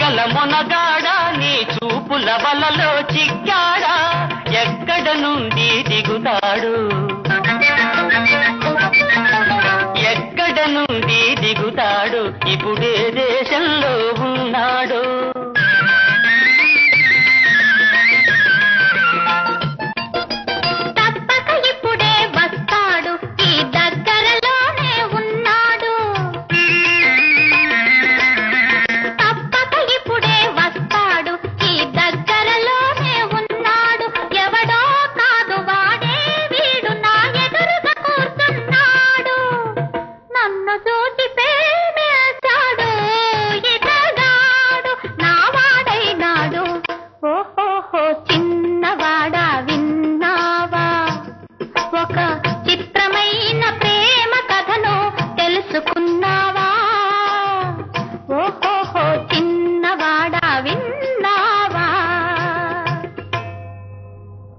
సిరిగల మొనగాడా నీ చూపుల వలలో చిక్కాడా ఎక్కడ నుండి దిగుతాడు ఎక్కడ నుండి దిగుతాడు ఇప్పుడే దేశంలో ఉన్నాడు తప్పక ఇప్పుడే వస్తాడు ఈ దగ్గరలోనే ఉన్నాడు తప్పక ఇప్పుడే వస్తాడు ఈ దగ్గరలోనే ఉన్నాడు ఎవడో కాదు వాడే వీడు నా ఎదురుగా కూర్చున్నాడు నన్ను చూసి